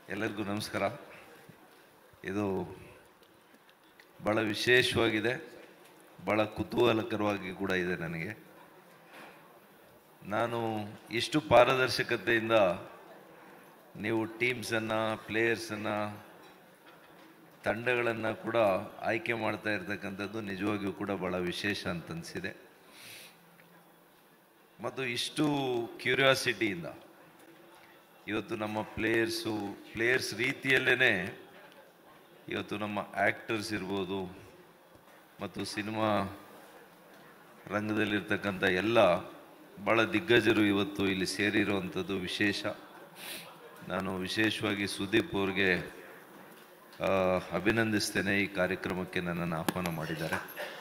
ಎಲ್ಲರಿಗೂ ನಮಸ್ಕಾರ ಇದು ಭಾಳ ವಿಶೇಷವಾಗಿದೆ ಭಾಳ ಕುತೂಹಲಕರವಾಗಿ ಕೂಡ ಇದೆ ನನಗೆ ನಾನು ಇಷ್ಟು ಪಾರದರ್ಶಕತೆಯಿಂದ ನೀವು ಟೀಮ್ಸನ್ನು ಪ್ಲೇಯರ್ಸನ್ನು ತಂಡಗಳನ್ನು ಕೂಡ ಆಯ್ಕೆ ಮಾಡ್ತಾ ಇರ್ತಕ್ಕಂಥದ್ದು ನಿಜವಾಗಿಯೂ ಕೂಡ ಭಾಳ ವಿಶೇಷ ಅಂತ ಅನಿಸಿದೆ ಮತ್ತು ಇಷ್ಟು ಕ್ಯೂರಿಯಾಸಿಟಿಯಿಂದ ಇವತ್ತು ನಮ್ಮ ಪ್ಲೇಯರ್ಸು ಪ್ಲೇಯರ್ಸ್ ರೀತಿಯಲ್ಲೇ ಇವತ್ತು ನಮ್ಮ ಆ್ಯಕ್ಟರ್ಸ್ ಇರ್ಬೋದು ಮತ್ತು ಸಿನಿಮಾ ರಂಗದಲ್ಲಿರ್ತಕ್ಕಂಥ ಎಲ್ಲ ಭಾಳ ದಿಗ್ಗಜರು ಇವತ್ತು ಇಲ್ಲಿ ಸೇರಿರುವಂಥದ್ದು ವಿಶೇಷ ನಾನು ವಿಶೇಷವಾಗಿ ಸುದೀಪ್ ಅವ್ರಿಗೆ ಆ, ಅಭಿನಂದಿಸ್ತೇನೆ ಈ ಕಾರ್ಯಕ್ರಮಕ್ಕೆ ನನ್ನನ್ನು ಆಹ್ವಾನ ಮಾಡಿದ್ದಾರೆ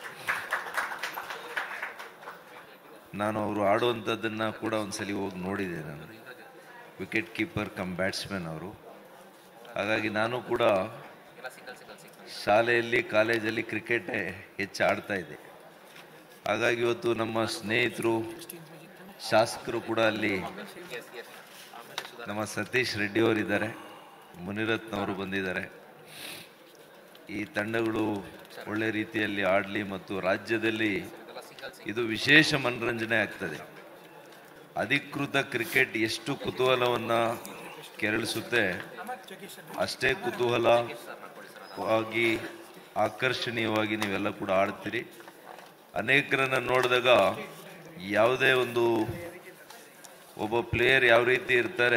ನಾನು ಅವರು ಆಡುವಂಥದ್ದನ್ನು ಕೂಡ ಒಂದ್ಸಲಿ ಹೋಗಿ ನೋಡಿದೆ ನಾನು ವಿಕೆಟ್ ಕೀಪರ್ ಕಮ್ ಬ್ಯಾಟ್ಸ್ಮನ್ ಅವರು ಹಾಗಾಗಿ ನಾನು ಕೂಡ ಶಾಲೆಯಲ್ಲಿ ಕಾಲೇಜಲ್ಲಿ ಕ್ರಿಕೆಟೇ ಹೆಚ್ಚು ಆಡ್ತಾ ಇದ್ದೆ ಹಾಗಾಗಿ ಇವತ್ತು ನಮ್ಮ ಸ್ನೇಹಿತರು ಶಾಸಕರು ಕೂಡ ಅಲ್ಲಿ ನಮ್ಮ ಸತೀಶ್ ರೆಡ್ಡಿ ಅವರಿದ್ದಾರೆ ಮುನಿರತ್ನವರು ಬಂದಿದ್ದಾರೆ ಈ ತಂಡಗಳು ಒಳ್ಳೆ ರೀತಿಯಲ್ಲಿ ಆಡಲಿ ಮತ್ತು ರಾಜ್ಯದಲ್ಲಿ ಇದು ವಿಶೇಷ ಮನರಂಜನೆ ಆಗ್ತದೆ ಅಧಿಕೃತ ಕ್ರಿಕೆಟ್ ಎಷ್ಟು ಕುತೂಹಲವನ್ನು ಕೆರಳಿಸುತ್ತೆ ಅಷ್ಟೇ ಕುತೂಹಲವಾಗಿ ಆಕರ್ಷಣೀಯವಾಗಿ ನೀವೆಲ್ಲ ಕೂಡ ಆಡ್ತೀರಿ ಅನೇಕರನ್ನ ನೋಡಿದಾಗ ಯಾವುದೇ ಒಂದು ಒಬ್ಬ ಪ್ಲೇಯರ್ ಯಾವ ರೀತಿ ಇರ್ತಾರೆ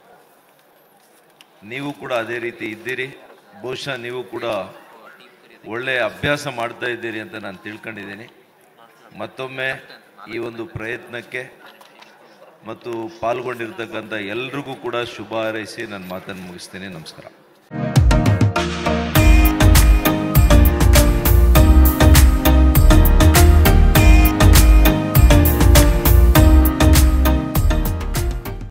ನೀವು ಕೂಡ ಅದೇ ರೀತಿ ಇದ್ದೀರಿ ಬಹುಶಃ ನೀವು ಕೂಡ ಒಳ್ಳೆಯ ಅಭ್ಯಾಸ ಮಾಡ್ತಾ ಇದ್ದೀರಿ ಅಂತ ನಾನು ತಿಳ್ಕೊಂಡಿದ್ದೀನಿ ಮತ್ತೊಮ್ಮೆ ಈ ಒಂದು ಪ್ರಯತ್ನಕ್ಕೆ ಮತ್ತು ಪಾಲ್ಗೊಂಡಿರ್ತಕ್ಕಂಥ ಎಲ್ರಿಗೂ ಕೂಡ ಶುಭ ಹಾರೈಸಿ ನನ್ನ ಮಾತನ್ನು ಮುಗಿಸ್ತೀನಿ ನಮಸ್ಕಾರ